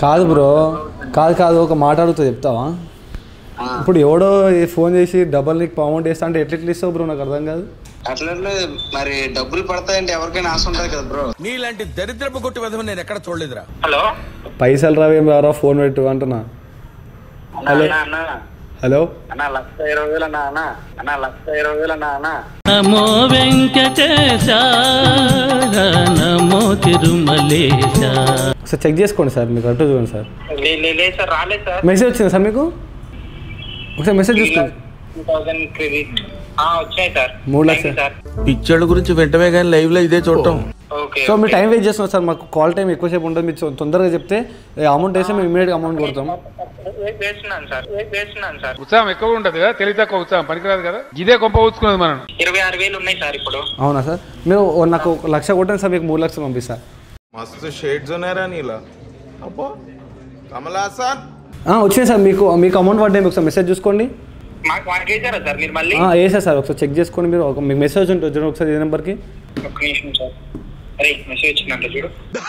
కాదు బ్రో కాదు కాదు ఒక మాట అడుగుతా చెప్తావా ఆ, ఇప్పుడు ఎవడో ఈ ఫోన్ చేసి డబల్ నీకు అమౌంట్ వేస్తా అంటే ఎట్లా ఎట్లా ఇస్తావు బ్రో నాకు అర్థం కాదు అట్లనే మరి డబ్బులు పడతాయంటే ఎవరికైనా ఆశ ఉంటుంది కదా బ్రో నీలాంటి దరిద్రపు కొట్టి విధం నేను ఎక్కడ చూడలేదురా హలో పైసలు రావేం రారా ఫోన్ పెట్టు అంటున్నా అన్న హలో. అన్న అన్న హలో అన్న లక్ష ఇరవై వేలు అన్న అన్న అన్న లక్ష ఇరవై వేలు అన్న అన్న నమో వెంకటేశ నమో తిరుమలేశ ఒకసారి చెక్ చేసుకోండి సార్ మీకు అటు చూడండి సార్ లే- లే- లేదు సార్ రాలేదు సార్ మెసేజ్ వచ్చింది సార్ మీకు ఒకసారి మెసేజ్ చూసుకోండి టూ థౌసండ్ క్రెడిట్ వచ్చాయి సార్ మూడు Thank you, లక్షలు. సార్ పిక్చర్ల గురించి వెంటనే కానీ లైవ్ లో ఇదే చూడటం ఓకే సో మీరు టైం వేస్ట్ చేస్తున్నారు సార్ మాకు కాల్ టైం ఎక్కువసేపు ఉంటుంది మీరు తొ- తొందరగా చెప్తే అమౌంట్ వేస్తే మేము ఇమీడియట్గా అమౌంట్ కొడతాం వే- వేస్తున్నాను సార్ వే- వేస్తున్నాను సార్ ఉత్సాహం ఎక్కువ ఉంటుంది కదా తెలివి తక్కువ ఉత్సాహం పనికిరాదు కదా ఇదే గొప్ప ఊచుకున్నది మనం ఇరవై ఆరు వేలు ఉన్నాయి సార్ ఇప్పుడు అవునా సార్ మీరు ఓ నాకు ఒక లక్ష కొట్టండి సార్ మీకు మూడు లక్షలు పంపిస్తా मस्त शेड्स ఉన్నాయరా నీలా అబ్బో కమల్ హాసన్ ఆ, వచ్చినాయి సార్ మీకు మీకు అమౌంట్ పడ్డాయి ఒకసారి మెసేజ్ చూసుకోండి మాకు మాకు వేసారా సార్ మీరు మళ్ళీ ఆ, వేసా సార్ ఒకసారి చెక్ చేసుకోండి మీరు ఒక మీకు మెసేజ్ ఉంటుంది చూడండి ఒకసారి ఈ నెంబర్కి ఒక్క నిమిషం సార్ అరే మెసేజ్ వచ్చిందంట చూడు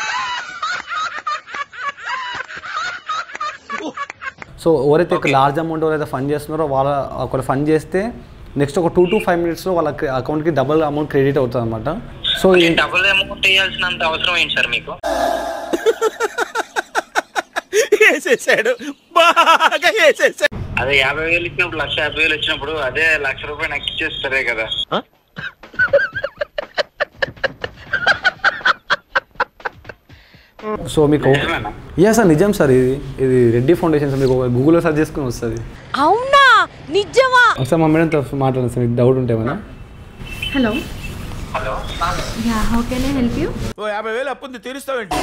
సో ఎవరైతే లార్జ్ అమౌంట్ ఎవరైతే ఫండ్ చేస్తున్నారో వాళ్ళ ఒకటి ఫండ్ చేస్తే నెక్స్ట్ ఒక టూ టు ఫైవ్ మినిట్స్లో వాళ్ళ అకౌంట్కి డబుల్ అమౌంట్ క్రెడిట్ అవుతుంది అనమాట సో ఈ- డబుల్ అమౌంట్ వేయాల్సినంత అవసరం ఏంటి సార్ మీకు వేసేసాడు బాగా వేసేసాడు అదే యాభై వేలు ఇచ్చినప్పుడు లక్ష యాభై వేలు ఇచ్చినప్పుడు అదే లక్ష రూపాయలు నాకు ఇచ్చేస్తారే కదా సో మీకు నిజమేనా? యా సార్ నిజం సార్ ఇది ఇది రెడ్డి ఫౌండేషన్ సార్ మీకు గూగుల్లో సెర్చ్ చేసుకుని వస్తుంది అవునా నిజమా ఒకసారి మా మేడంతో మాట్లాడండి సార్ మీకు డౌట్ ఉంటే ఏమైనా hello hello yeah how can I help you ఓ యాభై వేలు అప్పుంది తీరుస్తావేంటి